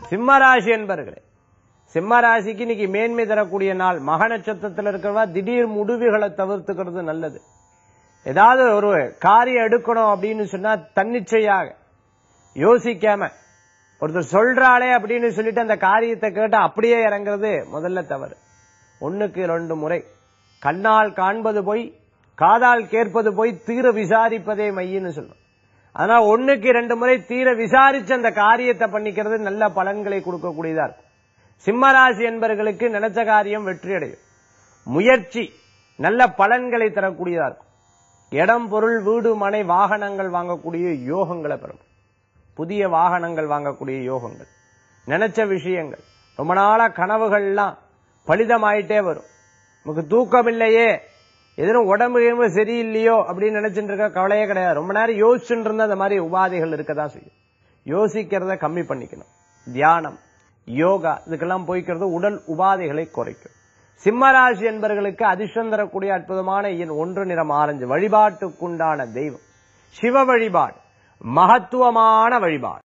சிம்மராசி என்பர்களே சிம்மராசிக்கு இன்னைக்கு மேன்மை தரக்கூடிய நாள் மக நட்சத்திரத்தில் இருக்கிறவா திடீர் முடிவுகளை தவிர்த்துக்கிறது நல்லது ஏதாவது ஒரு காரியம் எடுக்கணும் அப்படின்னு சொன்னா தன்னிச்சையாக யோசிக்காம ஒருத்தர் சொல்றாளே அப்படின்னு சொல்லிட்டு அந்த காரியத்தை கேட்டு அப்படியே இறங்குறது முதல்ல தவறு ஒண்ணுக்கு ரெண்டு முறை கண்ணால் காண்பது போய் காதால் கேட்பது போய் தீர விசாரிப்பதே மையின்னு சொல்லும் அதனால ஒண்ணுக்கு ரெண்டு முறை தீர விசாரிச்சு அந்த காரியத்தை பண்ணிக்கிறது நல்ல பலன்களை கொடுக்கக்கூடியதா இருக்கும் சிம்மராசி என்பவர்களுக்கு நினைச்ச காரியம் வெற்றி அடையும் முயற்சி நல்ல பலன்களை தரக்கூடியதா இருக்கும் இடம் பொருள் வீடு மனை வாகனங்கள் வாங்கக்கூடிய யோகங்களை பெறும் புதிய வாகனங்கள் வாங்கக்கூடிய யோகங்கள் நினைச்ச விஷயங்கள் ரொம்ப நாளா கனவுகள்லாம் பலிதமாயிட்டே வரும் நமக்கு தூக்கம் இல்லையே எதிரும் உடம்பு கிடம்பு சரியில்லையோ அப்படின்னு நினைச்சிட்டு இருக்க கவலையே கிடையாது ரொம்ப நேரம் யோசிச்சுட்டு இருந்தா அந்த மாதிரி உபாதைகள் இருக்கதான் செய்யும் யோசிக்கிறத கம்மி பண்ணிக்கணும் தியானம் யோகா இதுக்கெல்லாம் போய்க்கிறது உடல் உபாதைகளை குறைக்கும் சிம்மராசி என்பவர்களுக்கு அதிர்ஷ்டம் தரக்கூடிய அற்புதமான எண் ஒன்று நிறம் ஆரஞ்சு வழிபாட்டுக்குண்டான தெய்வம் சிவ வழிபாடு மகத்துவமான வழிபாடு